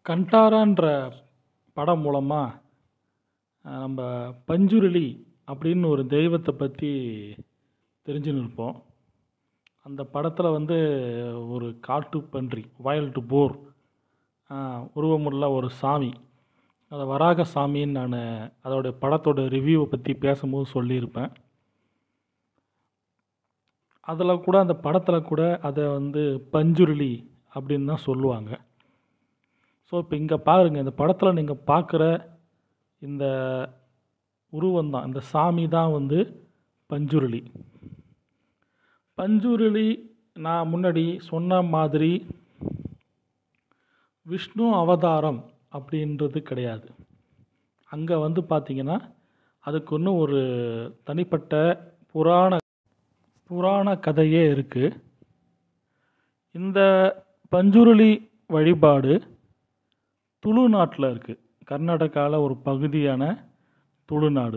கண்டாரான்ற படம் மூலமாக நம்ம பஞ்சுருளி அப்படின்னு ஒரு தெய்வத்தை பற்றி தெரிஞ்சுன்னு இருப்போம் அந்த படத்தில் வந்து ஒரு காட்டுப் பன்றி வைல்டு போர் உருவமுள்ள ஒரு சாமி அதை வராக சாமின்னு நான் அதோடைய படத்தோட ரிவ்யூவை பற்றி பேசும்போது சொல்லியிருப்பேன் அதில் கூட அந்த படத்தில் கூட அதை வந்து பஞ்சுருளி அப்படின்னு தான் சொல்லுவாங்க ஸோ இப்போ இங்கே பாருங்கள் இந்த படத்தில் நீங்கள் பார்க்குற இந்த உருவம் தான் இந்த சாமி தான் வந்து பஞ்சுருளி பஞ்சுருளி நான் முன்னாடி சொன்ன மாதிரி விஷ்ணு அவதாரம் அப்படின்றது கிடையாது அங்கே வந்து பார்த்திங்கன்னா அதுக்கு இன்னும் ஒரு தனிப்பட்ட புராண புராண கதையே இருக்குது இந்த பஞ்சுருளி வழிபாடு துளுநாட்டில் இருக்குது கர்நாடகாவில் ஒரு பகுதியான துளுநாடு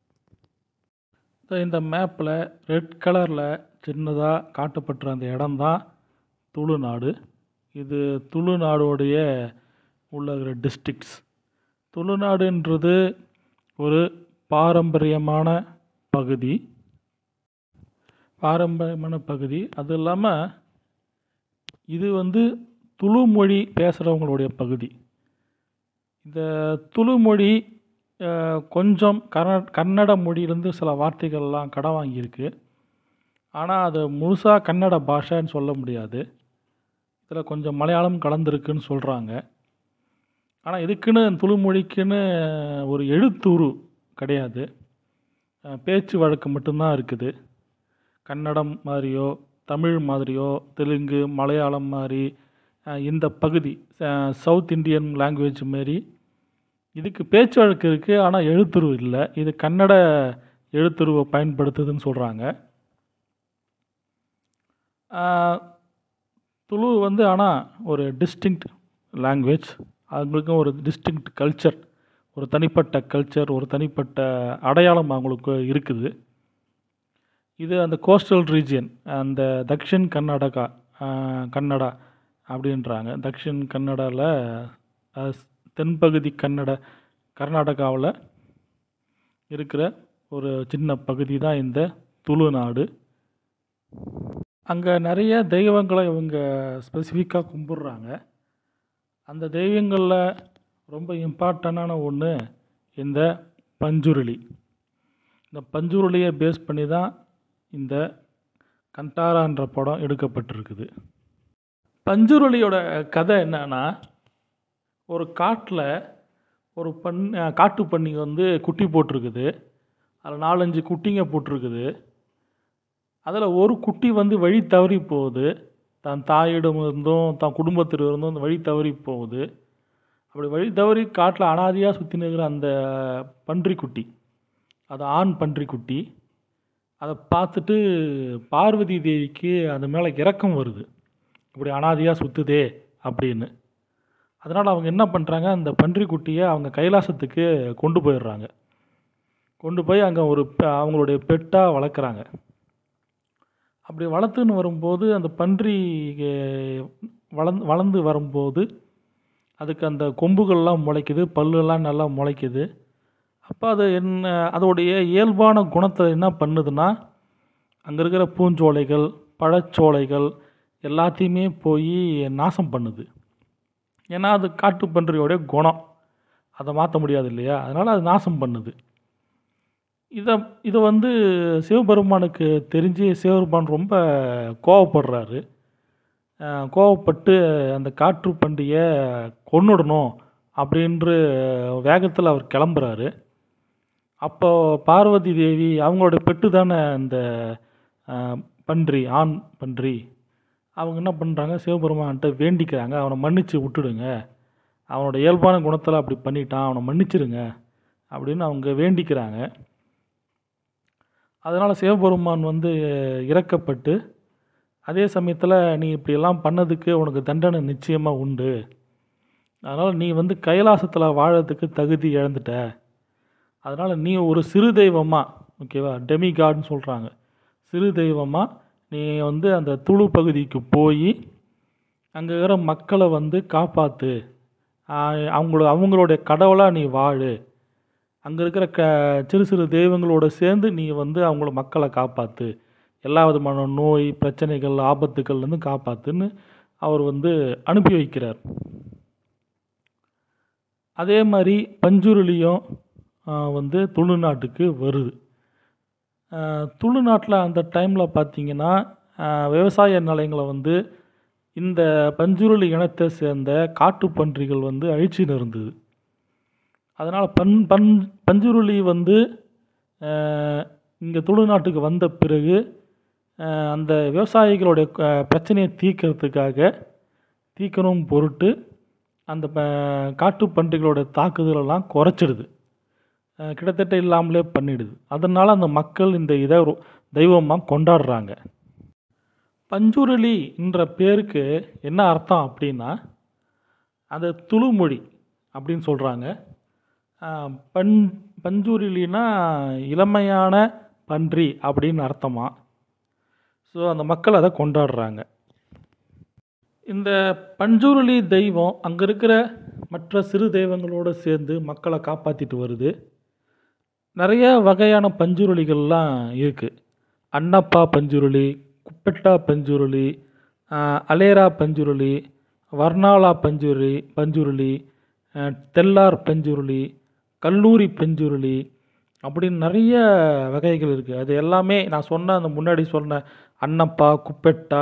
இந்த மேப்பில் ரெட் கலரில் சின்னதாக காட்டப்பட்டுற அந்த இடம்தான் துளுநாடு இது துளுநாடோடைய உள்ள டிஸ்ட்ரிக்ட்ஸ் துளுநாடுன்றது ஒரு பாரம்பரியமான பகுதி பாரம்பரியமான பகுதி அது இல்லாமல் இது வந்து துளு மொழி பேசுகிறவங்களுடைய பகுதி இந்த துளு மொழி கொஞ்சம் கர்ந கன்னட மொழியிலேருந்து சில வார்த்தைகள்லாம் கடன் வாங்கியிருக்கு ஆனால் அது முழுசாக கன்னட பாஷைன்னு சொல்ல முடியாது இதில் கொஞ்சம் மலையாளம் கலந்துருக்குன்னு சொல்கிறாங்க ஆனால் இதுக்குன்னு துளு மொழிக்குன்னு ஒரு எழுத்துரு கிடையாது பேச்சு வழக்கு மட்டும்தான் இருக்குது கன்னடம் மாதிரியோ தமிழ் மாதிரியோ தெலுங்கு மலையாளம் மாதிரி இந்த பகுதி சவுத் இண்டியன் லாங்குவேஜ் மாரி இதுக்கு பேச்சு வழக்கு இருக்குது ஆனால் எழுத்துரு இல்லை இது கன்னட எழுத்துருவை பயன்படுத்துதுன்னு சொல்கிறாங்க துளு வந்து ஆனால் ஒரு டிஸ்டிங்க்ட் லாங்குவேஜ் அவங்களுக்கும் ஒரு டிஸ்டிங்க்ட் கல்ச்சர் ஒரு தனிப்பட்ட கல்ச்சர் ஒரு தனிப்பட்ட அடையாளம் அவங்களுக்கு இருக்குது இது அந்த கோஸ்டல் ரீஜியன் அந்த தக்ஷின் கர்நாடகா கன்னடா அப்படின்றாங்க தக்ஷின் கன்னடாவில் தென்பகுதி கன்னட கர்நாடகாவில் இருக்கிற ஒரு சின்ன பகுதி தான் இந்த துளுநாடு அங்கே நிறைய தெய்வங்களை இவங்க ஸ்பெசிஃபிக்காக கும்பிட்றாங்க அந்த தெய்வங்களில் ரொம்ப இம்பார்ட்டண்டான ஒன்று இந்த பஞ்சுருளி இந்த பஞ்சுருளியை பேஸ் பண்ணி தான் இந்த கண்டாரான்ற படம் எடுக்கப்பட்டிருக்குது பஞ்சுருளியோட கதை என்னன்னா ஒரு காட்டில் ஒரு பண் காட்டு பன்னி வந்து குட்டி போட்டிருக்குது அதில் நாலஞ்சு குட்டிங்க போட்டிருக்குது அதில் ஒரு குட்டி வந்து வழி தவறி போகுது தன் தாயிடம் இருந்தும் தன் குடும்பத்தில் இருந்தும் அந்த வழி தவறி போகுது அப்படி வழி தவறி காட்டில் அனாதியாக சுற்றி நிற்கிற அந்த பன்றிக்குட்டி அது ஆண் பன்றிக்குட்டி அதை பார்த்துட்டு பார்வதி தேவிக்கு அது மேலே இறக்கம் வருது இப்படி அனாதியாக சுற்றுதே அப்படின்னு அதனால் அவங்க என்ன பண்ணுறாங்க அந்த பன்றிக்குட்டியை அவங்க கைலாசத்துக்கு கொண்டு போயிடுறாங்க கொண்டு போய் அங்கே ஒரு அவங்களுடைய பெட்டாக வளர்க்குறாங்க அப்படி வளர்த்துன்னு வரும்போது அந்த பன்றி வளர்ந்து வளர்ந்து வரும்போது அதுக்கு அந்த கொம்புகள்லாம் முளைக்குது பல்லெல்லாம் நல்லா முளைக்குது அப்போ அது என்ன அதோடைய இயல்பான குணத்தை என்ன பண்ணுதுன்னா அங்கே இருக்கிற பூஞ்சோலைகள் பழச்சோலைகள் எல்லாத்தையுமே போய் நாசம் பண்ணுது ஏன்னா அது காட்டுப்பன்றியோடைய குணம் அதை மாற்ற முடியாது இல்லையா அதனால் அது நாசம் பண்ணுது இதை இதை வந்து சிவபெருமானுக்கு தெரிஞ்சு சிவபெருமான் ரொம்ப கோவப்படுறாரு கோவப்பட்டு அந்த காற்று பண்டியை கொன்னுடணும் அப்படின்ற வேகத்தில் அவர் கிளம்புறாரு அப்போ பார்வதி தேவி அவங்களோட பெட்டு தானே அந்த பன்றி ஆண் பன்றி அவங்க என்ன பண்ணுறாங்க சிவபெருமான்கிட்ட வேண்டிக்கிறாங்க அவனை மன்னிச்சு விட்டுடுங்க அவனோட இயல்பான குணத்தில் அப்படி பண்ணிட்டான் அவனை மன்னிச்சிடுங்க அப்படின்னு அவங்க வேண்டிக்கிறாங்க அதனால் சிவபெருமான் வந்து இறக்கப்பட்டு அதே சமயத்தில் நீ இப்படியெல்லாம் பண்ணதுக்கு உனக்கு தண்டனை நிச்சயமாக உண்டு அதனால் நீ வந்து கைலாசத்தில் வாழறதுக்கு தகுதி இழந்துட்ட அதனால் நீ ஒரு சிறு தெய்வமாக ஓகேவா டெமிகாட்னு சொல்கிறாங்க சிறு தெய்வமாக நீ வந்து அந்த துளு பகுதிக்கு போய் அங்கே இருக்கிற மக்களை வந்து காப்பாற்று ஆஹ் அவங்கள அவங்களுடைய கடவுளாக நீ வாழு அங்கே இருக்கிற க சிறு சிறு தெய்வங்களோட சேர்ந்து நீ வந்து அவங்கள மக்களை காப்பாற்று எல்லா விதமான நோய் பிரச்சனைகள் ஆபத்துக்கள்லேருந்து காப்பாற்றுன்னு அவர் வந்து அனுப்பி வைக்கிறார் அதே மாதிரி பஞ்சுருளியும் ஆஹ் வந்து துளுநாட்டுக்கு வருது ஆஹ் துளுநாட்டில் அந்த டைமில் பார்த்தீங்கன்னா ஆஹ் விவசாய நிலையங்களை வந்து இந்த பஞ்சுருளி இனத்தை சேர்ந்த காட்டுப்பன்றிகள் வந்து அழிச்சின்னு இருந்தது அதனால் பன் பன் பஞ்சுருளி வந்து இங்கே துளுநாட்டுக்கு வந்த பிறகு ஆஹ் அந்த விவசாயிகளுடைய க- பிரச்சனையை தீர்க்கறதுக்காக தீர்க்கணும் பொருட்டு அந்த ப காட்டுப்பன்றிகளோட தாக்குதலெல்லாம் குறைச்சிடுது ஆஹ் கிட்டத்தட்ட இல்லாமலே பண்ணிடுது அதனால் அந்த மக்கள் இந்த இதை ரொ- தெய்வமாக கொண்டாடுறாங்க பஞ்சுருளி என்ற பேருக்கு என்ன அர்த்தம் அப்படின்னா அது துளுமொழி அப்படின்னு சொல்கிறாங்க பன் பஞ்சுருளினா இளமையான பன்றி அப்படின்னு அர்த்தமா ஸோ அந்த மக்கள் அதை கொண்டாடுறாங்க இந்த பஞ்சுருளி தெய்வம் அங்கே இருக்கிற மற்ற சிறு தெய்வங்களோடு சேர்ந்து மக்களை காப்பாற்றிட்டு வருது நிறைய வகையான பஞ்சுருளிகள்லாம் இருக்குது அன்னப்பா பஞ்சுருளி குப்பெட்டா பஞ்சுருளி ஆஹ், அலேரா பஞ்சுருளி வர்ணாலா பஞ்சுருளி பஞ்சுருளி ஆஹ், தெல்லார் பஞ்சுருளி கல்லூரி பஞ்சுருளி அப்படின்னு நிறைய வகைகள் இருக்குது அது எல்லாமே நான் சொன்ன அந்த முன்னாடி சொன்ன அன்னப்பா குப்பெட்டா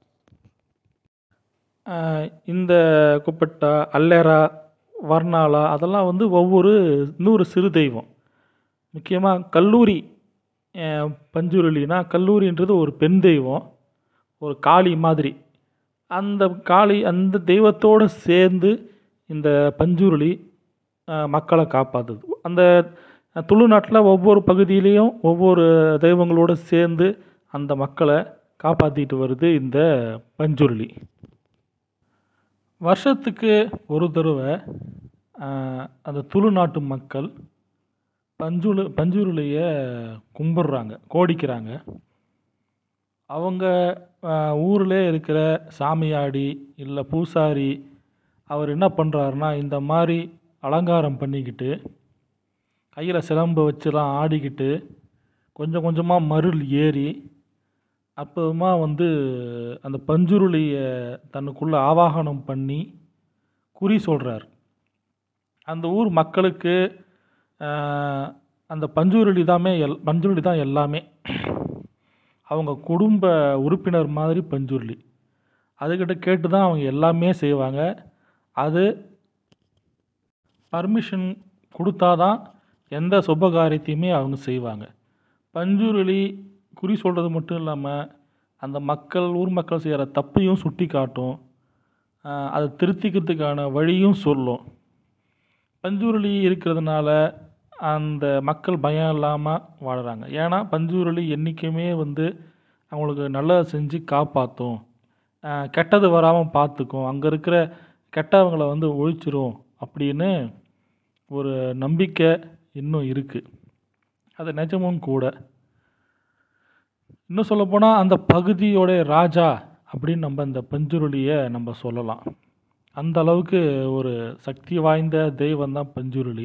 ஆஹ், இந்த குப்பெட்டா அல்லேரா வர்ணாலா அதெல்லாம் வந்து ஒவ்வொரு இன்னொரு சிறு தெய்வம் முக்கியமாக கல்லூரி அஹ், பஞ்சுருளினா கல்லூரின்றது ஒரு பெண் தெய்வம் ஒரு காளி மாதிரி அந்த காளி அந்த தெய்வத்தோடு சேர்ந்து இந்த பஞ்சுருளி அஹ், மக்களை காப்பாற்றுது அந்த துளுநாட்டில் ஒவ்வொரு பகுதியிலையும் ஒவ்வொரு தெய்வங்களோடு சேர்ந்து அந்த மக்களை காப்பாற்றிட்டு வருது இந்த பஞ்சுருளி வருஷத்துக்கு ஒரு தடவை அஹ், அந்த துளுநாட்டு மக்கள் பஞ்சுளு பஞ்சுருளியை கும்பிட்றாங்க கோடிக்கிறாங்க அவங்க அஹ், ஊர்லே இருக்கிற சாமியாடி இல்லை பூசாரி அவர் என்ன பண்ணுறாருன்னா இந்த மாதிரி அலங்காரம் பண்ணிக்கிட்டு கையில் சிலம்பு வச்சுலாம் ஆடிக்கிட்டு கொஞ்சம் கொஞ்சமாக மருள் ஏறி அப்புறமா வந்து அந்த பஞ்சுருளியை தனக்குள்ளே ஆவாகனம் பண்ணி குறி சொல்கிறார் அந்த ஊர் மக்களுக்கு ஆஹ், அந்த பஞ்சுருளி தாமே எல் பஞ்சுருளி தான் எல்லாமே அவங்க குடும்ப உறுப்பினர் மாதிரி பஞ்சுருளி அதுக்கிட்ட கேட்டு தான் அவங்க எல்லாமே செய்வாங்க அது பர்மிஷன் கொடுத்தா தான் எந்த சுப காரியத்தையுமே அவங்க செய்வாங்க பஞ்சுருளி குறி சொல்கிறது மட்டும் இல்லாமல் அந்த மக்கள் ஊர் மக்கள் செய்கிற தப்பையும் சுட்டி காட்டும் ஆஹ் அதை திருத்திக்கிறதுக்கான வழியும் சொல்லும் பஞ்சுருளி இருக்கிறதுனால அந்த மக்கள் பயம் இல்லாமல் வாழுறாங்க ஏன்னா பஞ்சுருளி என்றைக்குமே வந்து அவங்களுக்கு நல்லதை செஞ்சு காப்பாற்றும் கெட்டது வராமல் பார்த்துக்கும் அங்கே இருக்கிற கெட்டவங்களை வந்து ஒழிச்சிரும் அப்படின்னு ஒரு நம்பிக்கை இன்னும் இருக்குது அது நிஜமும் கூட இன்னும் சொல்லப்போனால் அந்த பகுதியோட ராஜா அப்படின்னு நம்ம இந்த பஞ்சுருளியை நம்ம சொல்லலாம் அந்த அளவுக்கு ஒரு சக்தி வாய்ந்த தெய்வம் தான் பஞ்சுருளி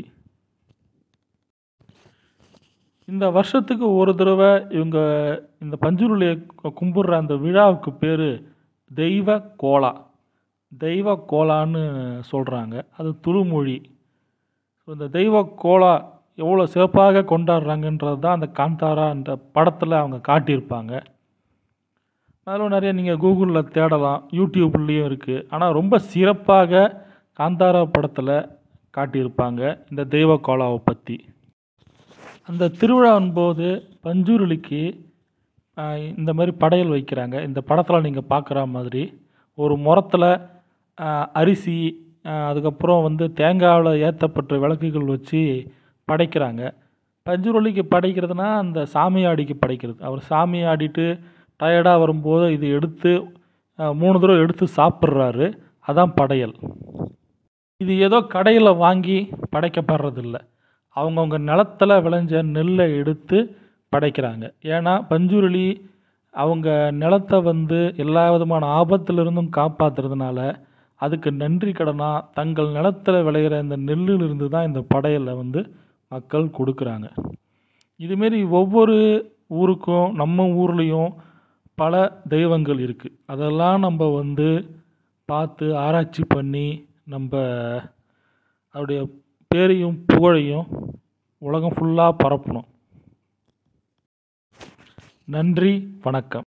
இந்த வருஷத்துக்கு ஒரு தடவை இவங்க இந்த பஞ்சுருளியை கு- கும்பிடுற அந்த விழாவுக்கு பேர் தெய்வ கோலா தெய்வ கோலான்னு சொல்கிறாங்க அது துளுமொழி ஸோ இந்த தெய்வ கோலா எவ்வளோ சிறப்பாக கொண்டாடுறாங்கன்றது தான் அந்த காந்தாரா என்ற படத்தில் அவங்க காட்டியிருப்பாங்க அதில் நிறைய நீங்கள் கூகுளில் தேடலாம் யூடியூப்லேயும் இருக்குது ஆனால் ரொம்ப சிறப்பாக காந்தாரா படத்தில் காட்டியிருப்பாங்க இந்த தெய்வ கோலாவை பற்றி அந்த திருவிழாவின் போது பஞ்சுருளிக்கு ஆஹ், இந்த மாதிரி படையல் வைக்கிறாங்க இந்த படத்தில் நீங்கள் பார்க்குற மாதிரி ஒரு முறத்தில் அரிசி ஆஹ், அதுக்கப்புறம் வந்து தேங்காவில் ஏற்றப்பட்ட விளக்குகள் வச்சு படைக்கிறாங்க பஞ்சுருளிக்கு படைக்கிறதுனா அந்த சாமியாடிக்கு படைக்கிறது அவர் சாமி ஆடிட்டு டயர்டாக வரும்போது இது எடுத்து ஆஹ், மூணு தடவை எடுத்து சாப்பிட்றாரு அதான் படையல் இது ஏதோ கடையில் வாங்கி படைக்கப்படுறதில்ல அவங்கவுங்க நிலத்துல விளைஞ்ச நெல்லை எடுத்து படைக்கிறாங்க ஏன்னா பஞ்சுருளி அவங்க நிலத்தை வந்து எல்லா விதமான ஆபத்திலிருந்தும் காப்பாற்றுறதுனால அதுக்கு நன்றி கடனாக தங்கள் நிலத்தில் விளையிற இந்த நெல்லிலிருந்து தான் இந்த படையலை வந்து மக்கள் கொடுக்குறாங்க இதுமாரி ஒவ்வொரு ஊருக்கும் நம்ம ஊர்லேயும் பல தெய்வங்கள் இருக்குது அதெல்லாம் நம்ம வந்து பார்த்து ஆராய்ச்சி பண்ணி நம்ம அவருடைய பேரையும் புகழையும் உலகம் ஃபுல்லாக பரப்பணும் நன்றி வணக்கம்